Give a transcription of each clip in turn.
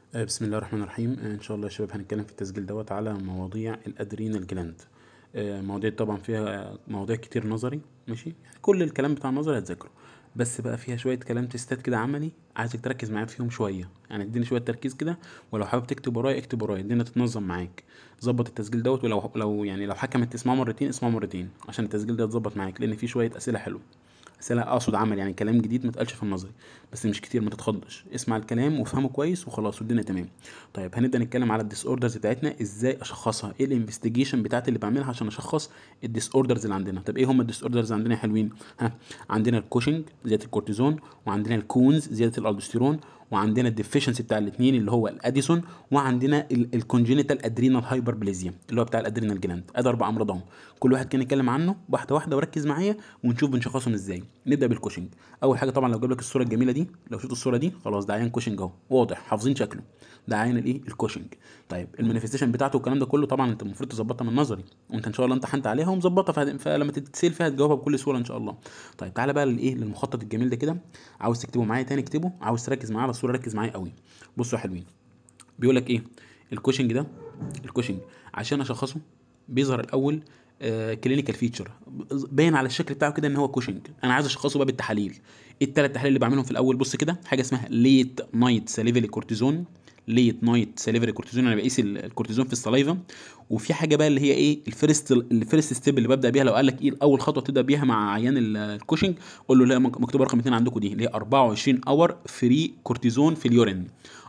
آه، بسم الله الرحمن الرحيم آه، ان شاء الله يا شباب هنتكلم في التسجيل دوت على مواضيع الادرينال جلاند آه، مواضيع طبعا فيها مواضيع كتير نظري ماشي يعني كل الكلام بتاع النظري هتذاكره بس بقى فيها شويه كلام تستات كده عملي عايزك تركز معايا فيهم شويه يعني اديني شويه تركيز كده ولو حابب تكتب ورايا اكتب ورايا الدنيا تتنظم معاك ظبط التسجيل دوت ولو لو يعني لو حكمت تسمعه مرتين اسمعه مرتين عشان التسجيل ده يتظبط معاك لان فيه شويه اسئله حلوه اسئله اقصد عمل يعني كلام جديد ما اتقالش في النظري بس مش كتير ما تتخضش اسمع الكلام وافهمه كويس وخلاص والدنيا تمام طيب هنبدا نتكلم على الديس اوردرز بتاعتنا ازاي اشخصها ايه الانفستيجيشن بتاعتي اللي بعملها عشان اشخص الديس اوردرز اللي عندنا طب ايه هم الديس اوردرز عندنا يا حلوين ها عندنا الكوشنج زياده الكورتيزون وعندنا الكونز زياده الالدوستيرون وعندنا الديفيشنسي بتاع الاثنين اللي هو الاديسون وعندنا الكونجينيتال ادرينال هايبربليزيا اللي هو بتاع الادرينال جلاند ادي اربع امراض اهو كل واحد كان يتكلم عنه واحده واحده وركز معايا ونشوف بنشخصهم ازاي نبدا بالكوشنج اول حاجه طبعا لو جاب لك الصوره الجميله دي لو شفت الصوره دي خلاص ده عيان كوشنج اهو واضح حافظين شكله ده عيان الايه الكوشنج طيب المانيفستيشن بتاعته والكلام ده كله طبعا انت المفروض تظبطها من نظري وانت ان شاء الله امتحنت عليها ومظبطها فه- فلما تتسال فيها تجاوبها بكل سهوله ان شاء الله طيب تعالى بقى للايه للمخطط الجميل ده كده عاوز تكتبه معايا تاني اكتبه عاوز تركز معايا على الصوره ركز معايا قوي بصوا يا حلوين بيقول لك ايه الكوشنج ده الكوشنج عشان اشخصه بيظهر الاول كلينيكال فيتشر باين على الشكل بتاعه كده ان هو كوشنج انا عايز اشخصه بقى بالتحاليل ايه الثلاث تحاليل اللي بعملهم في الاول بص كده حاجه اسمها ليت نايت ساليفيلي كورتيزون ليت نايت ساليفري كورتيزون انا بقيس ال- الكورتيزون في السلايفا وفي حاجه بقى اللي هي ايه الفيرست الفيرست ستيب اللي ببدا بيها لو قال لك ايه اول خطوه تبدا بيها مع عيان ال- الكوشنج قول له لا مك- مكتوبه رقم 2 عندكم دي اللي هي 24 اور فري كورتيزون في اليورين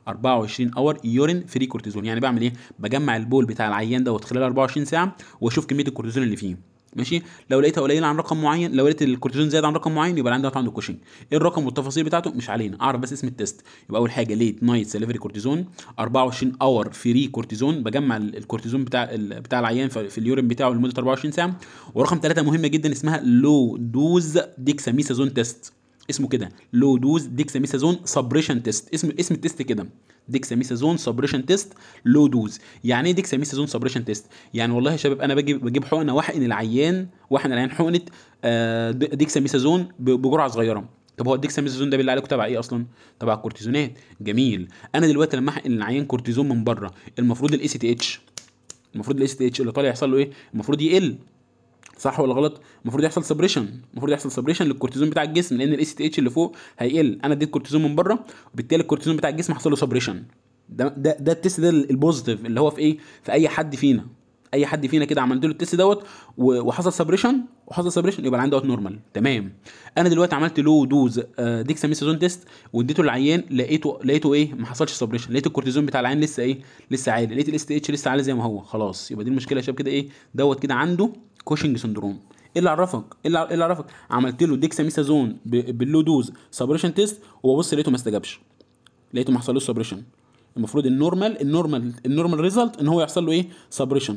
24 اور يورين فري كورتيزون يعني بعمل ايه بجمع البول بتاع العيان دوت خلال 24 ساعه واشوف كميه الكورتيزون اللي فيه ماشي لو لقيتها قليله عن رقم معين لو لقيت الكورتيزون زاد عن رقم معين يبقى العيان دوت عنده كوشنج ايه الرقم والتفاصيل بتاعته مش علينا اعرف بس اسم التست يبقى اول حاجه ليت نايت سليفري كورتيزون 24 اور فري كورتيزون بجمع ال- الكورتيزون بتاع ال- بتاع العيان في في اليورين بتاعه لمده 24 ساعه ورقم ثلاثة مهمه جدا اسمها لو دوز ديكساميثازون تيست اسمه كده لو دوز ديكساميثازون سبريشن تيست اسم اسم التيست كده ديكساميثازون سبريشن تيست لو دوز يعني ايه ديكساميثازون سبريشن تيست يعني والله يا شباب انا بجيب بجيب حقنه واحقن العيان واحقن العيان حقنه آه، د- ديكساميثازون ب- بجرعه صغيره طب هو الديكساميثازون ده بالله عليكم تبع ايه اصلا تبع الكورتيزونات جميل انا دلوقتي لما احقن العيان كورتيزون من بره المفروض الاي سي تي اتش المفروض الاي سي تي اتش اللي طالع يحصل له ايه المفروض يقل صح ولا غلط المفروض يحصل سبريشن المفروض يحصل سبريشن للكورتيزون بتاع الجسم لان الاي سي تي اتش اللي فوق هيقل انا اديت كورتيزون من بره وبالتالي الكورتيزون بتاع الجسم حصل له سبريشن ده ده ده التست ده البوزيتيف اللي هو في ايه في اي حد فينا اي حد فينا كده عملت له التست دوت و- وحصل سبريشن وحصل سبريشن يبقى العيان دوت نورمال تمام انا دلوقتي عملت له دوز آه، ديكساميثازون تيست واديته للعيان لقيته لقيته ايه ما حصلش سبريشن لقيت الكورتيزون بتاع العيان لسه ايه لسه عالي لقيت الاس تي اتش لسه عالي زي ما هو خلاص يبقى دي المشكله يا شباب كده ايه دوت كده عنده كوشنج سندروم ايه اللي عرفك ايه اللي إيه اللي عرفك عملت له ديكساميثازون ب- باللو دوز سبريشن تيست وببص لقيته ما استجابش لقيته ما حصلوش سبريشن المفروض النورمال النورمال النورمال ريزلت ان هو يحصل له ايه سبريشن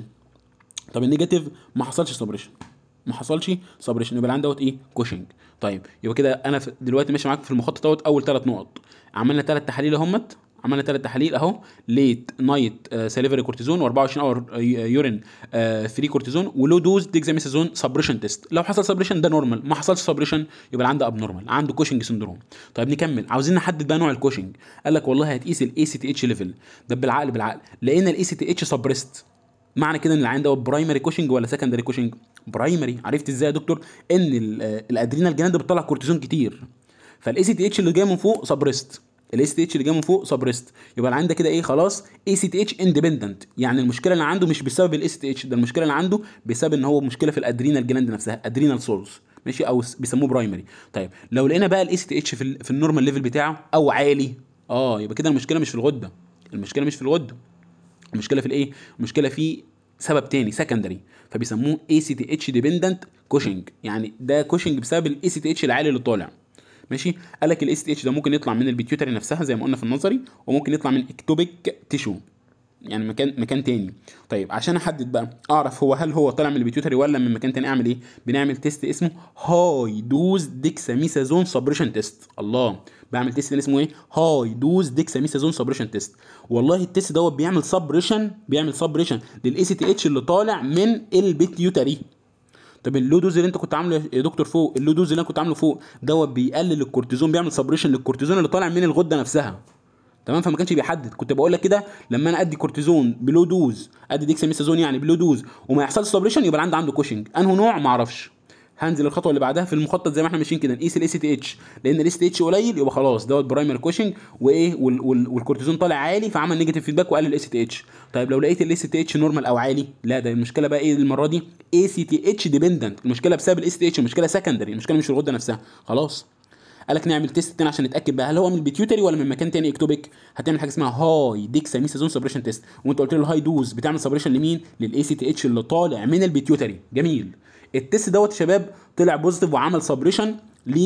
طب النيجاتيف ما حصلش سبريشن ما حصلش سبريشن يبقى العيان دوت ايه كوشنج طيب يبقى كده انا في- دلوقتي ماشي معاك في المخطط دوت اول ثلاث نقط عملنا ثلاث تحاليل اهمت عملنا ثلاث تحاليل اهو ليت نايت ساليفري كورتيزون و24 اور يورين فري كورتيزون ولو دوز ديكزاميثازون سبريشن تيست لو حصل سبريشن ده نورمال ما حصلش سبريشن يبقى عنده اب نورمال عنده كوشنج سندروم طيب نكمل عاوزين نحدد بقى نوع الكوشنج قال لك والله هتقيس الاي سي تي اتش ليفل ده بالعقل بالعقل لقينا الاي سي تي اتش سبريست معنى كده ان العيان ده برايمري كوشنج ولا سكندري كوشنج برايمري عرفت ازاي يا دكتور ان ال- آه، الادرينال جلاند بتطلع كورتيزون كتير فالاي سي تي اتش اللي جاي من فوق سبريست الاي سي تي اتش اللي جاي من فوق سبريست يبقى العيان ده كده ايه خلاص اي سي تي اتش اندبندنت يعني المشكله اللي عنده مش بسبب الاي سي تي اتش ده المشكله اللي عنده بسبب ان هو مشكله في الادرينال جلاند نفسها ادرينال سورس ماشي او س- بيسموه برايمري طيب لو لقينا بقى الاي سي تي اتش في ال- في النورمال ليفل بتاعه او عالي اه يبقى كده المشكله مش في الغده المشكله مش في الغده المشكله في الايه المشكله في سبب تاني سكندري فبيسموه اي سي تي اتش ديبندنت كوشنج يعني ده كوشنج بسبب الاي سي تي اتش العالي اللي طالع ماشي قال لك الاي سي تي اتش ده ممكن يطلع من البيتيوتري نفسها زي ما قلنا في النظري وممكن يطلع من اكتوبيك تيشو يعني مكان مكان تاني طيب عشان احدد بقى اعرف هو هل هو طالع من البيتيوتري ولا من مكان تاني اعمل ايه بنعمل تيست اسمه هاي دوز ديكساميثازون سبريشن تيست الله بعمل تيست اللي اسمه ايه هاي دوز ديكساميثازون سبريشن تيست والله التيست دوت بيعمل سبريشن بيعمل سبريشن للاي سي تي اتش اللي طالع من البيتيوتري طب اللو دوز اللي انت كنت عامله يا دكتور فوق اللو دوز اللي انا كنت عامله فوق دوت بيقلل الكورتيزون بيعمل سبريشن للكورتيزون اللي طالع من الغده نفسها تمام فما كانش بيحدد كنت بقول لك كده لما انا ادي كورتيزون بلو دوز ادي ديكساميثازون يعني بلو دوز وما يحصلش سبريشن يبقى العند عنده كوشنج انه نوع ما اعرفش هنزل الخطوه اللي بعدها في المخطط زي ما احنا ماشيين كده نقيس الاي سي تي اتش لان الاي سي تي اتش قليل يبقى خلاص دوت برايمري كوشنج وايه وال وال والكورتيزون طالع عالي فعمل نيجاتيف فيدباك وقلل الاي سي تي اتش طيب لو لقيت الاي سي تي اتش نورمال او عالي لا ده المشكله بقى ايه المره دي اي سي تي اتش ديبندنت المشكله بسبب الاي سي تي اتش المشكله سكندري المشكله مش في الغده نفسها خلاص قال لك نعمل تيست تاني عشان نتاكد بقى هل هو من البيتيوتري ولا من مكان تاني اكتوبيك هتعمل حاجه اسمها هاي ديكساميثازون سبريشن تيست وانت قلت له الهاي دوز بتعمل سبريشن لمين للاي سي تي اتش اللي طالع من البيتيوتري جميل التيست دوت يا شباب طلع بوزيتيف وعمل سبريشن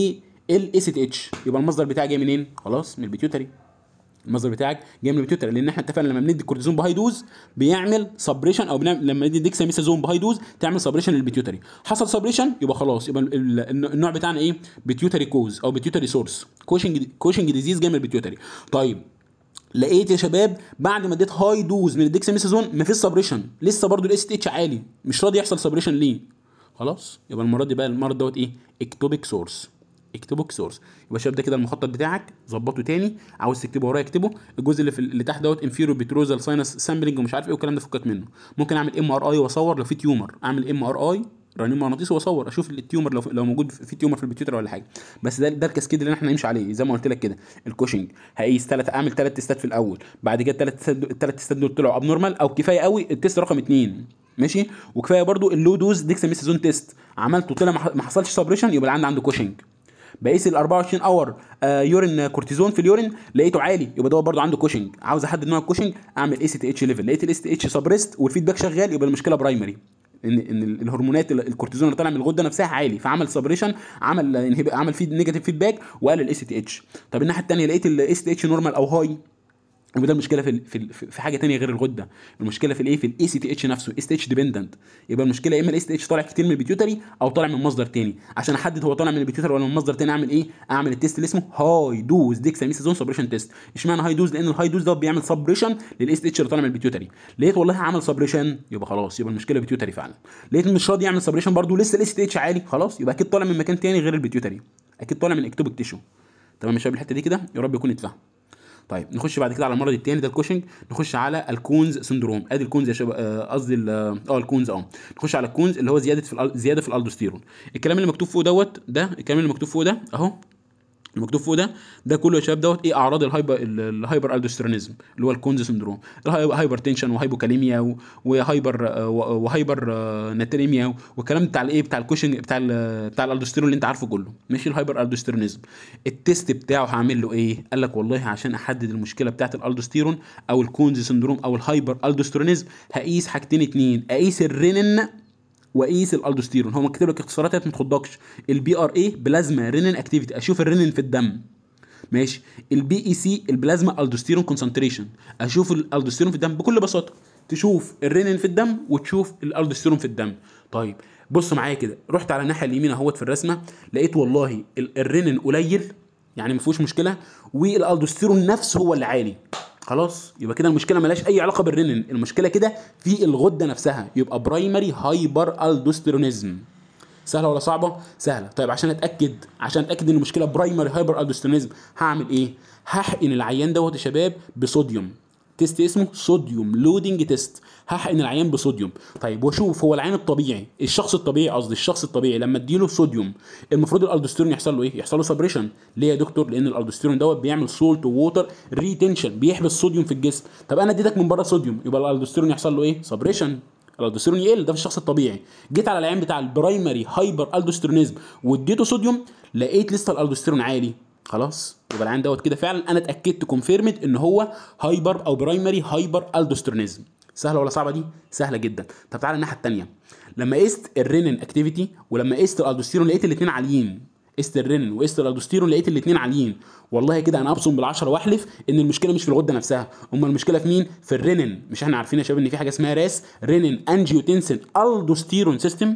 للاي سي تي اتش يبقى المصدر بتاعي جاي منين خلاص من البيتيوتري المصدر بتاعك جاي من البيتيوتري لان احنا اتفقنا لما بندي كورتيزون بهاي دوز بيعمل سبريشن او بنعمل لما ندي ديكساميثازون بهاي دوز تعمل سبريشن للبيتيوتري حصل سبريشن يبقى خلاص يبقى ال- ال- النوع بتاعنا ايه بيتيوتري كوز او بيتيوتري سورس كوشنج كوشنج ديزيز جاي من البيتيوتري طيب لقيت يا شباب بعد ما اديت هاي دوز من الديكساميثازون مفيش سبريشن لسه برضو الاس تي اتش عالي مش راضي يحصل سبريشن ليه خلاص يبقى المره دي بقى المرض دوت ايه اكتوبيك سورس اكتبه سورس يبقى شباب ده كده المخطط بتاعك ظبطه تاني عاوز تكتبه ورايا اكتبه الجزء اللي في اللي تحت دوت انفيرو بتروزال ساينس سامبلنج ومش عارف ايه والكلام ده فكك منه ممكن اعمل ام ار اي واصور لو في تيومر اعمل ام ار اي رنين مغناطيسي واصور اشوف التيومر لو لو موجود في تيومر في البيتيوتر ولا حاجه بس ده ده الكاسكيد اللي احنا نمشي عليه زي ما قلت لك كده الكوشنج هقيس ثلاث اعمل ثلاث تيستات في الاول بعد كده الثلاث الثلاث تيستات دول طلعوا اب نورمال او كفايه قوي التيست رقم اثنين ماشي وكفايه برضو اللو دوز ديكساميثازون تيست عملته طلع ما ح- ما حصلش سبريشن يبقى العند عنده كوشنج بقيس ال 24 اور آه يورين كورتيزون في اليورين لقيته عالي يبقى ده برضه عنده كوشنج عاوز احدد نوع الكوشنج اعمل اي سي تي اتش ليفل لقيت الاي سي تي اتش سبريست والفيدباك شغال يبقى المشكله برايمري ان ان ال- الهرمونات ال- الكورتيزون اللي طالع من الغده نفسها عالي فعمل سبريشن عمل انهب- عمل فيد نيجاتيف فيدباك وقلل الاي سي تي اتش طب الناحيه الثانيه لقيت الاي سي تي اتش نورمال او هاي يبقى ده المشكله في ال- في ال- في حاجه تانية غير الغده المشكله في الايه في الاي سي تي اتش نفسه اي سي تي اتش ديبندنت يبقى المشكله يا اما الاي سي تي اتش طالع كتير من البيتيوتري او طالع من مصدر تاني عشان احدد هو طالع من البيتيوتري ولا من مصدر تاني اعمل ايه اعمل التيست اللي اسمه هاي دوز ديكساميثازون سبريشن تيست اشمعنى هاي دوز لان الهاي دوز ده بيعمل سبريشن للاي سي تي اتش اللي طالع من البيتيوتري لقيت والله عمل سبريشن يبقى خلاص يبقى المشكله بيتيوتري فعلا لقيت مش راضي يعمل سبريشن برضه لسه الاي سي تي اتش عالي خلاص يبقى اكيد طالع من مكان تاني غير البيتيوتري اكيد طالع من اكتوبيك تيشو تمام يا شباب الحته دي كده يا رب يكون اتفهم طيب نخش بعد كده على المرض الثاني ده الكوشنج نخش على الكونز سندروم ادي الكونز يا شباب آه، قصدي ال- اه الكونز اه نخش على الكونز اللي هو زياده في الأل- زياده في الالدوستيرون الكلام اللي مكتوب فوق دوت ده الكلام اللي مكتوب فوق ده اهو المكتوب فوق ده ده كله يا شباب دوت ايه اعراض الهايبر ال- الهايبر الدوستيرونيزم اللي هو الكونز سندروم الهاي- هايبر تنشن وهايبوكاليميا و- وهايبر آه، و- وهايبر آه، ناتريميا والكلام بتاع الايه بتاع الكوشنج بتاع ال- بتاع الالدوستيرون اللي انت عارفه كله ماشي الهايبر الدوستيرونيزم التيست بتاعه هعمل له ايه قال لك والله عشان احدد المشكله بتاعه الالدوستيرون او الكونز سندروم او الهايبر الدوستيرونيزم هقيس حاجتين اتنين اقيس الرينين واقيس الالدوستيرون هو مكتوب لك اختصارات ما تخضكش البي ار اي بلازما رينين اكتيفيتي اشوف الرينين في الدم ماشي البي اي سي البلازما الدوستيرون كونسنتريشن اشوف الالدوستيرون في الدم بكل بساطه تشوف الرينين في الدم وتشوف الالدوستيرون في الدم طيب بص معايا كده رحت على الناحيه اليمين اهوت في الرسمه لقيت والله ال- الرينين قليل يعني ما فيهوش مشكله والالدوستيرون نفسه هو اللي عالي خلاص يبقى كده المشكله ملهاش اي علاقه بالرينين المشكله كده في الغده نفسها يبقى برايمري هايبر الدوستيرونيزم سهله ولا صعبه سهله طيب عشان اتاكد عشان اتاكد ان المشكله برايمري هايبر الدوستيرونيزم هعمل ايه هحقن العيان دوت يا شباب بصوديوم تيست اسمه صوديوم لودنج تيست هحقن العيان بصوديوم طيب واشوف هو العيان الطبيعي الشخص الطبيعي قصدي الشخص الطبيعي لما اديله صوديوم المفروض الالدوستيرون يحصل له ايه يحصل له سبريشن ليه يا دكتور لان الالدوستيرون دوت بيعمل سولت ووتر ريتنشن بيحبس صوديوم في الجسم طب انا اديتك من بره صوديوم يبقى الالدوستيرون يحصل له ايه سبريشن الالدوستيرون يقل ده في الشخص الطبيعي جيت على العين بتاع البرايمري هايبر الدوستيرونيزم واديته صوديوم لقيت لسه الالدوستيرون عالي خلاص يبقى العين دوت كده فعلا انا اتاكدت كونفيرمد ان هو هايبر او برايمري هايبر الدوستيرونيزم سهله ولا صعبه دي سهله جدا طب تعالى الناحيه الثانيه لما قست الرينين اكتيفيتي ولما قست الالدوستيرون لقيت الاثنين عاليين قست الرينين وقست الالدوستيرون لقيت الاثنين عاليين والله كده انا ابصم بالعشره واحلف ان المشكله مش في الغده نفسها امال المشكله في مين في الرينين مش احنا عارفين يا شباب ان في حاجه اسمها راس رينين انجيوتنسين الدوستيرون سيستم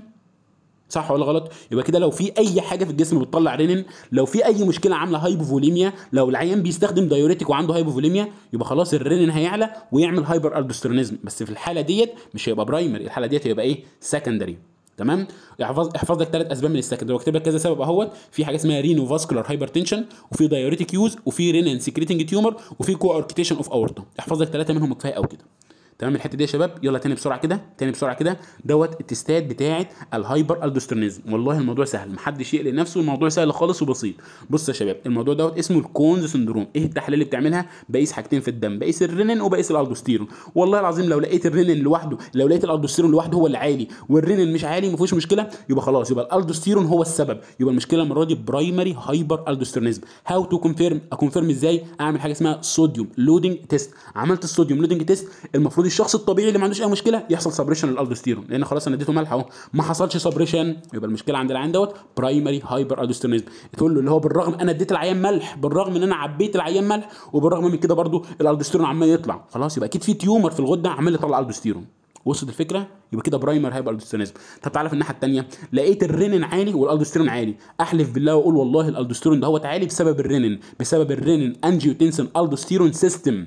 صح ولا غلط يبقى كده لو في اي حاجه في الجسم بتطلع رينين لو في اي مشكله عامله هايبوفوليميا لو العيان بيستخدم دايوريتك وعنده هايبوفوليميا يبقى خلاص الرينين هيعلى ويعمل هايبر الدوستيرونيزم بس في الحاله ديت مش هيبقى برايمري الحاله ديت هيبقى ايه سكندري تمام احفظ احفظ لك ثلاث اسباب من السكندري واكتب لك كذا سبب اهوت في حاجه اسمها رينو فاسكولار هايبرتنشن وفي دايوريتيك يوز وفي رينين سكريتنج تيومر وفي كو اركتيشن اوف اورتا احفظ لك ثلاثه منهم كفايه قوي كده تمام الحته دي يا شباب يلا تاني بسرعه كده تاني بسرعه كده دوت التستات بتاعه الهايبر الدوسترونيزم والله الموضوع سهل محدش يقلق نفسه الموضوع سهل خالص وبسيط بص يا شباب الموضوع دوت اسمه الكونز سندروم ايه التحاليل اللي بتعملها بقيس حاجتين في الدم بقيس الرينين وبقيس الالدوستيرون والله العظيم لو لقيت الرينين لوحده لو لقيت الالدوستيرون لوحده هو اللي عالي والرينين مش عالي ما فيهوش مشكله يبقى خلاص يبقى الالدوستيرون هو السبب يبقى المشكله المره دي برايمري هايبر الدوسترونيزم هاو تو كونفيرم اكونفيرم ازاي اعمل حاجه اسمها صوديوم لودنج تيست عملت الصوديوم لودنج تيست المفروض الشخص الطبيعي اللي ما عندوش اي مشكله يحصل سبريشن للالدوستيرون لان خلاص انا اديته ملح اهو ما حصلش سبريشن يبقى المشكله عند العيان دوت برايمري هايبر الدوستيرونيزم تقول له اللي هو بالرغم انا اديت العيان ملح بالرغم ان انا عبيت العيان ملح وبالرغم من كده برضو الالدوستيرون عمال يطلع خلاص يبقى اكيد في تيومر في الغده عمال يطلع الدوستيرون وصلت الفكره يبقى كده برايمر هايبر الدوستيرونيزم طب تعالى في الناحيه الثانيه لقيت الرينين عالي والالدوستيرون عالي احلف بالله واقول والله الالدوستيرون ده هو عالي بسبب الرينين بسبب الرينين انجيوتنسين الدوستيرون سيستم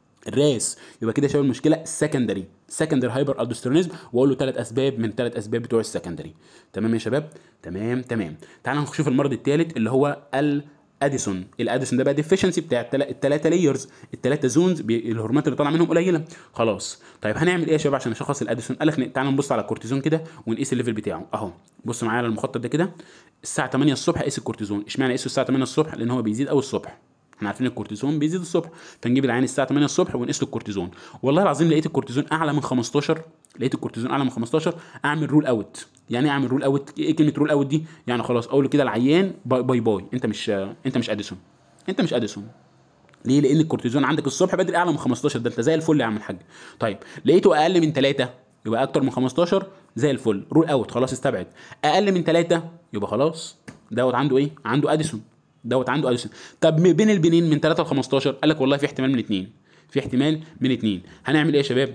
الراس يبقى كده شايف المشكله السكندري سكندري هايبر الدوستيرونيزم واقول له ثلاث اسباب من ثلاث اسباب بتوع السكندري تمام يا شباب تمام تمام تعالى نشوف المرض الثالث اللي هو ال اديسون الاديسون ده بقى ديفيشنسي بتاع الثلاثه لايرز الثلاثه زونز الهرمونات اللي طالعه منهم قليله خلاص طيب هنعمل ايه يا شباب عشان نشخص الاديسون قال لك تعالى نبص على الكورتيزون كده ونقيس الليفل بتاعه اهو بص معايا على المخطط ده كده الساعه 8 الصبح قيس الكورتيزون اشمعنى قيسه الساعه 8 الصبح لان هو بيزيد قوي الصبح احنا عارفين الكورتيزون بيزيد الصبح فنجيب العين الساعه 8 الصبح ونقيس له الكورتيزون والله العظيم لقيت الكورتيزون اعلى من 15 لقيت الكورتيزون اعلى من 15 اعمل رول اوت يعني ايه اعمل رول اوت ايه كلمه رول اوت دي يعني خلاص اقول له كده العيان باي باي, باي. انت مش انت مش اديسون انت مش اديسون ليه لان الكورتيزون عندك الصبح بدري اعلى من 15 ده انت زي الفل يا عم الحاج طيب لقيته اقل من 3 يبقى اكتر من 15 زي الفل رول اوت خلاص استبعد اقل من 3 يبقى خلاص دوت عنده ايه عنده اديسون دوت عنده اديسون طب بين البنين من 3 ل 15 قال لك والله في احتمال من اثنين في احتمال من اثنين هنعمل ايه يا شباب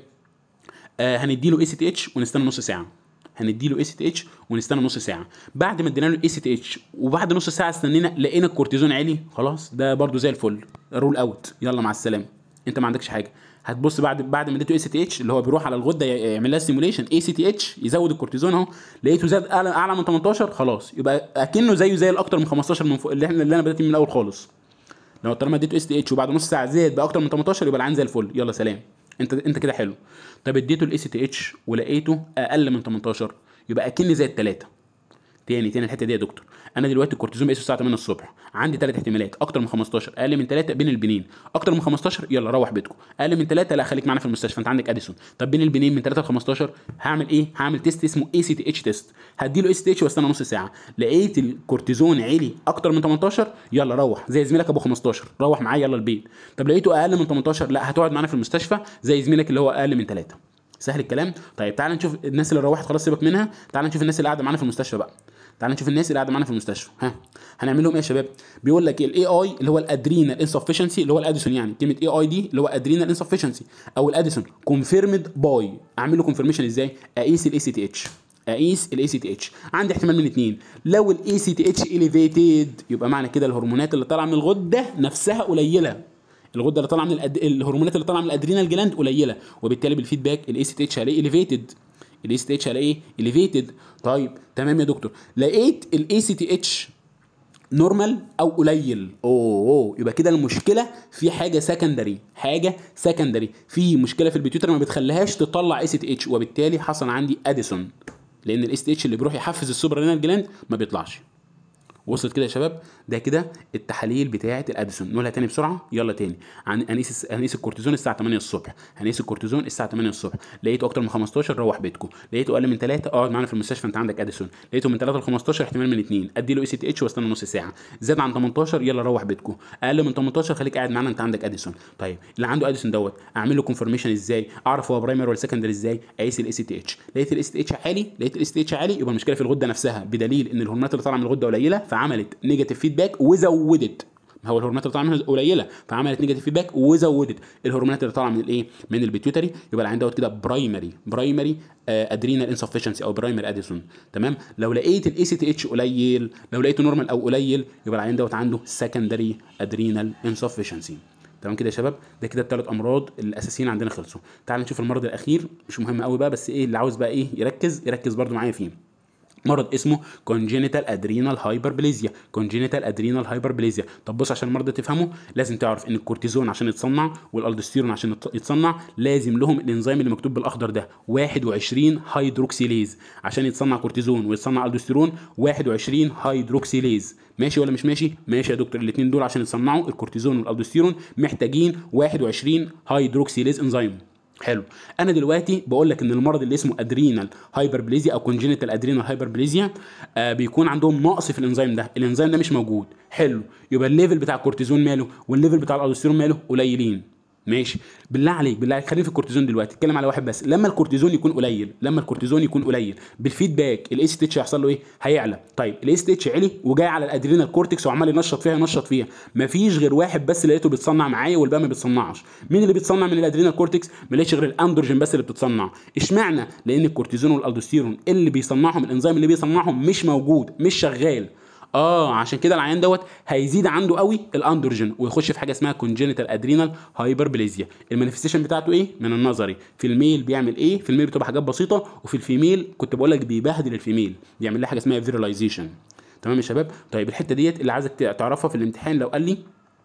آه هنديله اي سي تي اتش ونستنى نص ساعه هنديله اي سي تي اتش ونستنى نص ساعه بعد ما ادينا له اي سي تي اتش وبعد نص ساعه استنينا لقينا الكورتيزون عالي خلاص ده برده زي الفل رول اوت يلا مع السلامه انت ما عندكش حاجه هتبص بعد بعد ما اديته اي سي تي اتش اللي هو بيروح على الغده يعمل لها ستيموليشن اي سي تي اتش يزود الكورتيزون اهو لقيته زاد اعلى اعلى من 18 خلاص يبقى اكنه زيه زي الاكتر من 15 من فوق اللي احنا اللي انا بدات من الاول خالص لو طالما اديته اس تي اتش وبعد نص ساعه زاد باكتر من 18 يبقى العين زي الفل يلا سلام انت انت كده حلو طب اديته الاي سي تي اتش ولقيته اقل من 18 يبقى اكني زي الثلاثه تاني تاني الحته دي يا دكتور انا دلوقتي الكورتيزون بقيسه الساعه 8 الصبح عندي ثلاث احتمالات اكتر من 15 اقل من 3 بين البنين اكتر من 15 يلا روح بيتكم اقل من 3 لا خليك معانا في المستشفى انت عندك اديسون طب بين البنين من 3 ل 15 هعمل ايه هعمل تيست اسمه اي سي تي اتش تيست هديله اي سي تي اتش واستنى نص ساعه لقيت الكورتيزون عالي اكتر من 18 يلا روح زي زميلك ابو 15 روح معايا يلا البيت طب لقيته اقل من 18 لا هتقعد معانا في المستشفى زي زميلك اللي هو اقل من 3 سهل الكلام طيب تعال نشوف الناس اللي روحت خلاص سيبك منها تعال نشوف الناس اللي قاعده معانا في المستشفى بقى تعال نشوف الناس اللي قاعده معانا في المستشفى ها هنعمل لهم ايه يا شباب بيقول لك الاي اي اللي هو الادرينال انسفشنسي اللي هو الاديسون يعني كلمه اي اي دي اللي هو ادرينال انسفشنسي او الاديسون كونفيرمد باي اعمل له كونفيرميشن ازاي اقيس الاي سي تي اتش اقيس الاي سي تي اتش عندي احتمال من اثنين لو الاي سي تي اتش اليفيتد يبقى معنى كده الهرمونات اللي طالعه من الغده نفسها قليله الغده اللي طالعه من الأد... الهرمونات اللي طالعه من الادرينال جلاند قليله وبالتالي بالفيدباك الاي سي تي اتش هلاقيه اليفيتد الاي سي تي اتش هلاقيه اليفيتد طيب تمام يا دكتور لقيت الاي سي تي اتش نورمال او قليل اوه, أوه. يبقى كده المشكله في حاجه سكندري حاجه سكندري في مشكله في البيتيوتر ما بتخليهاش تطلع اي سي تي اتش وبالتالي حصل عندي اديسون لان الاي سي تي اتش اللي بيروح يحفز السوبر رينال جلاند ما بيطلعش وصلت كده يا شباب ده كده التحاليل بتاعه الاديسون نقولها تاني بسرعه يلا تاني هنقيس هنقيس الكورتيزون الساعه 8 الصبح هنقيس الكورتيزون الساعه 8 الصبح لقيته اكتر من 15 روح بيتكم لقيته اقل من 3 اقعد معانا في المستشفى انت عندك اديسون لقيته من 3 ل 15 احتمال من 2 ادي له اي سي تي اتش واستنى نص ساعه زاد عن 18 يلا روح بيتكم اقل من 18 خليك قاعد معانا انت عندك اديسون طيب اللي عنده اديسون دوت اعمل له كونفرميشن ازاي اعرف هو برايمري ولا سكندري ازاي اقيس الاي سي تي اتش لقيت الاي سي تي اتش عالي لقيت الاي سي تي اتش عالي يبقى المشكله في الغده نفسها بدليل ان الهرمونات اللي طالعه من الغده قليله فعملت نيجاتيف فيدباك وزودت هو الهرمونات اللي طالعه منها قليله فعملت نيجاتيف فيدباك وزودت الهرمونات اللي طالعه من الايه من البيتيوتري يبقى العين دوت كده برايمري برايمري ادرينال انسفشنسي او برايمري اديسون تمام لو لقيت الاي سي تي اتش قليل لو لقيته نورمال او قليل يبقى العين دوت عنده سكندري ادرينال انسفشنسي تمام كده يا شباب ده كده الثلاث امراض الاساسيين عندنا خلصوا تعال نشوف المرض الاخير مش مهم قوي بقى بس ايه اللي عاوز بقى ايه يركز يركز برده معايا فيه مرض اسمه congenital adrenal hyperplasia congenital adrenal hyperplasia طب بص عشان المرضى تفهمه لازم تعرف ان الكورتيزون عشان يتصنع والالدوستيرون عشان يتص- يتصنع لازم لهم الانزيم اللي مكتوب بالاخضر ده 21 هيدروكسيليز عشان يتصنع كورتيزون ويتصنع الدوستيرون 21 هيدروكسيليز ماشي ولا مش ماشي ماشي يا دكتور الاثنين دول عشان يتصنعوا الكورتيزون والالدوستيرون محتاجين 21 هيدروكسيليز انزيم حلو انا دلوقتي بقول لك ان المرض اللي اسمه ادرينال هايبربليزيا او كونجينيتال ادرينال هايبربليزيا آه بيكون عندهم نقص في الانزيم ده الانزيم ده مش موجود حلو يبقى الليفل بتاع الكورتيزون ماله والليفل بتاع الالدوستيرون ماله قليلين ماشي بالله عليك بالله عليك خلينا في الكورتيزون دلوقتي اتكلم على واحد بس لما الكورتيزون يكون قليل لما الكورتيزون يكون قليل بالفيدباك الاي سي اتش هيحصل له ايه هيعلى طيب الاي سي اتش علي وجاي على الادرينال كورتكس وعمال ينشط فيها ينشط فيها مفيش غير واحد بس لقيته بيتصنع معايا والباقي ما بيتصنعش مين اللي بيتصنع من الادرينال كورتكس ما لقيتش غير الاندروجين بس اللي بتتصنع اشمعنى لان الكورتيزون والالدوستيرون اللي بيصنعهم الانزيم اللي بيصنعهم مش موجود مش شغال اه عشان كده العيان دوت هيزيد عنده قوي الاندروجين ويخش في حاجه اسمها كونجينيتال ادرينال هايبربليزيا المانيفستيشن بتاعته ايه من النظري في الميل بيعمل ايه في الميل بتبقى حاجات بسيطه وفي الفيميل كنت بقول لك بيبهدل الفيميل بيعمل لها حاجه اسمها فيرلايزيشن تمام يا شباب طيب الحته ديت اللي عايزك تعرفها في الامتحان لو قال لي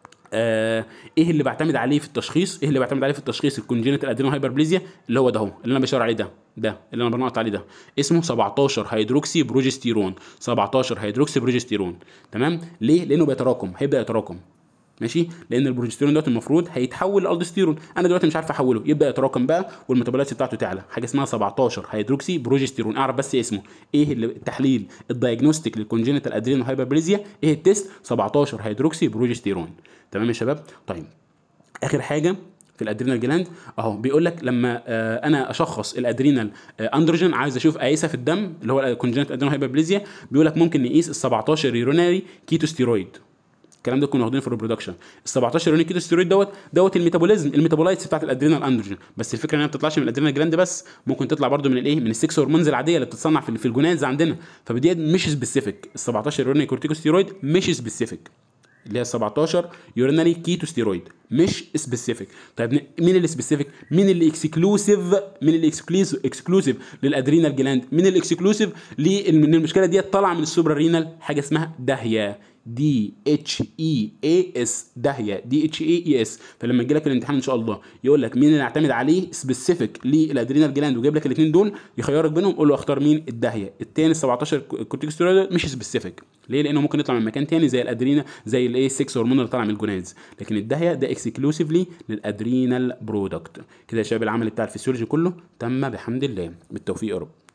آه ايه اللي بعتمد عليه في التشخيص ايه اللي بعتمد عليه في التشخيص الكونجينيتال ادرينال هايبربليزيا اللي هو ده اهو اللي انا بشاور عليه ده ده اللي انا بنقط عليه ده اسمه 17 هيدروكسي بروجستيرون 17 هيدروكسي بروجستيرون تمام ليه لانه بيتراكم هيبدا يتراكم ماشي لان البروجستيرون دوت المفروض هيتحول لالدوستيرون انا دلوقتي مش عارف احوله يبدا يتراكم بقى والميتابولايتس بتاعته تعلى حاجه اسمها 17 هيدروكسي بروجستيرون اعرف بس اسمه ايه اللي التحليل الدايجنوستيك للكونجينيتال ادرينال هايبربليزيا ايه التيست 17 هيدروكسي بروجستيرون تمام يا شباب طيب اخر حاجه في الادرينال جلاند اهو بيقول لك لما آه انا اشخص الادرينال آه اندروجين عايز اشوف قياسه في الدم اللي هو الكونجنت ادرينال هايبربليزيا بيقول لك ممكن نقيس ال 17 يوروناري كيتوستيرويد الكلام ده كنا واخدينه في الريبرودكشن ال 17 يوروناري كيتوستيرويد دوت دوت الميتابوليزم الميتابولايتس بتاعت الادرينال اندروجين بس الفكره انها ما بتطلعش من الادرينال جلاند بس ممكن تطلع برده من الايه من السكس هرمونز العاديه اللي بتتصنع في في الجونادز عندنا فدي مش سبيسيفيك ال 17 يوروناري كورتيكوستيرويد مش سبيسيفيك اللي هي 17 يورينري كيتو ستيرويد مش سبيسيفيك طيب مين اللي سبيسيفيك مين اللي اكسكلوسيف مين اللي اكسكلوسيف اكسكلوسيف للادرينال جلاند مين اللي اكسكلوسيف لان المشكله دي طالعه من السوبرا رينال حاجه اسمها داهيه دي اتش اي اي اس داهيه دي اتش اي اي اس فلما يجي لك في الامتحان ان شاء الله يقول لك مين اللي اعتمد عليه سبيسيفيك للادرينال جلاند وجايب لك الاثنين دول يخيرك بينهم قول له اختار مين الداهيه الثاني ال 17 كورتيكوستيرويد مش سبيسيفيك ليه لانه ممكن يطلع من مكان تاني زي الادرينا زي الايه 6 هرمون اللي طالع من الجونادز لكن الداهيه ده اكسكلوسيفلي للادرينال برودكت كده يا شباب العمل بتاع الفسيولوجي كله تم بحمد الله بالتوفيق يا رب